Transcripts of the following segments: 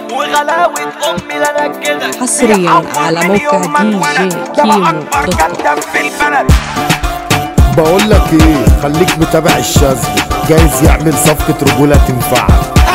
وغلاوة امي لا انا كده حصريا على موقع دي جي كيمو دوت كوم. كداب في البلد بقول لك ايه خليك متابع الشاذلي جايز يعمل صفقة رجولة تنفعك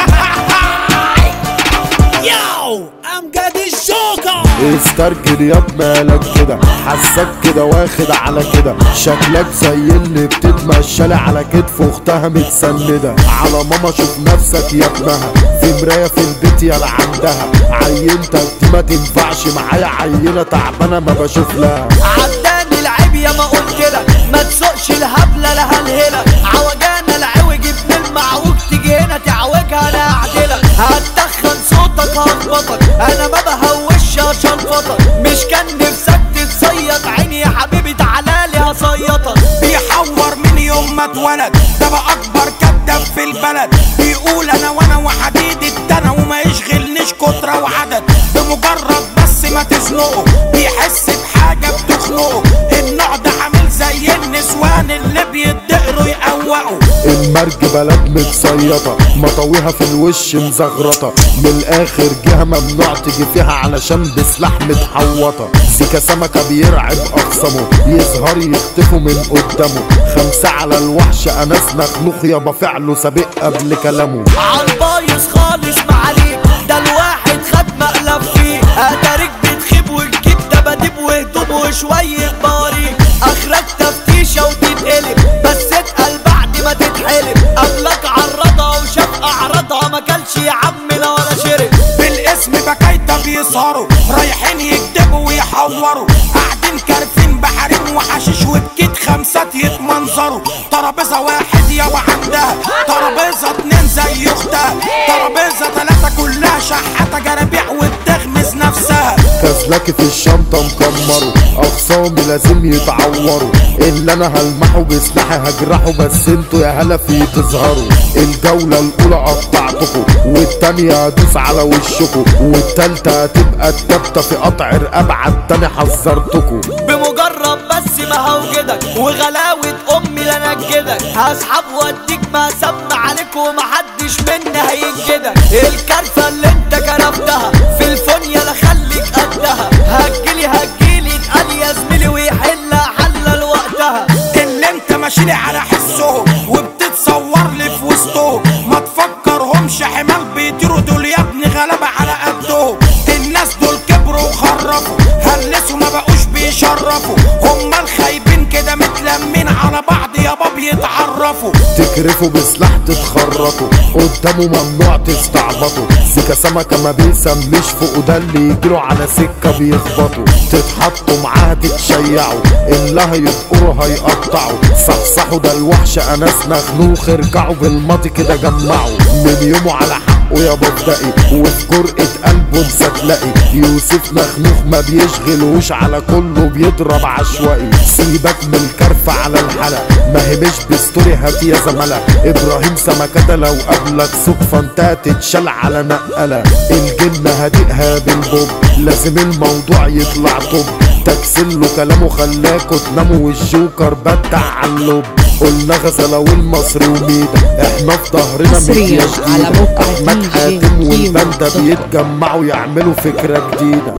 Yo, امجد الجوكر استرجل يا مالك كده حسك كده واخد على كده شكلك زي اللي بتتمشى على كتف اختها متسندة على ماما شوف نفسك يا ابنها في مراية في البيت يلا عندها عينتك دي ما تنفعش معايا عينة تعبانة ما بشوف لها عداني العيب يا ما قلت لك ما تسوقش الهبله لا هلهله عوجانا العوج ابن المعوج تيجي هنا تعوجها انا اعدلك هتدخن صوتك هخبطك انا ما بهوش عشان فطك مش كان نفسك تتصيد عيني يا حبيبي تعالالي هصيطك بيحور من يوم ما اتولد ده بقى اكبر كداب في البلد بيقول انا وانا وحديد الدنا وما يشغلنيش كترة وعدد بمجرد بس ما تزنقه بيحس بحاجة بتخنقه النوع ده عامل زي النسوان اللي بيدقروا يقوقوا المرج بلد متصيطة مطويها في الوش مزغرطة من الآخر جهة ممنوع تيجي فيها علشان بسلاح متحوطة سيكا سمكة بيرعب أقسمه يظهر يختفوا من قدامه خمسة على الوحش أناس نخنوخ يابا فعله سابق قبل كلامه عالبايظ خالص معاليك ده الواحد خد مقلب فيه اتاريك بتخيب وتجيب دباديب وهدوم وشوية باريك اخرك تفتيشة وتتقلب بس اتقل بعد ما تتحلب قبلك عرضها وشاف اعراضها ما كلش يا عم لا ولا شرب بالاسم بكايتا بيسهروا رايحين يكدبوا ويحوروا قاعدين كارفين بحريم وحشيش وبكيت خمسات يتمنظروا ترابيزه واحد يابا عندها ترابيزه اتنين زي اختها ترابيزه تلاته كلها شحاته جرابيع وبتغمز نفسها كازلاكي في الشنطة مكمره أخصامي لازم يتعوروا اللي أنا هلمحه بسلاحي هجرحه بس انتوا يا هلا في تظهروا الجولة الأولى قطعتكوا والتانية هدوس على وشكوا والتالتة هتبقى التالتة في قطع رقاب عالتاني حذرتكوا بمجرد بس ما هوجدك وغلاوة امي لا نجدك هسحب واديك ما سمع عليك ومحدش منا هينجدك الكارثة اللي انت كرفتها في الفونيا لا خليك قدها هتجيلي هتجيلي اتقال يا زميلي ويحلها حلل وقتها اللي انت ماشيلي على حسهم وبتتصور لي في وسطهم ما تفكرهمش حمال بيطيروا دول يا ابني غلبة على قدهم الناس دول كبروا وخرفوا هلسوا ما بقوش بيشرفوا هما الخايبين كده متلمين على بعض يابا بيتعرفوا تكرفوا بسلاح تتخرطوا قدامه ممنوع تستعبطوا سيكا سمكة ما بيسميش فوق ده اللي يجروا على سكة بيخبطوا تتحطوا معاها تتشيعوا اللي هيدقروا هيقطعوا صحصحوا ده الوحش اناس نخنوخ ارجعوا بالماضي كده جمعوا من يومه على حقه يا بفدقي وفي جرأة قلبه مصدقي يوسف نخنوخ ما بيشغلوش على كله بيضرب عشوائي سيبك من الكرف على الحلق ما هي مش بستوري هات يا زملاء ابراهيم سمكة لو قابلك صدفة انت هتتشال على نقلة الجنة هديقها بالبوب لازم الموضوع يطلع طب تكسل له كلامه خلاكوا تناموا والجوكر بدع على اللب قلنا غزلة والمصري وميدة احنا في ظهرنا حصرياً مدية على جديدة موقع احمد DJ حاتم كيمو والبندة دوت كوم. بيتجمعوا يعملوا فكرة جديدة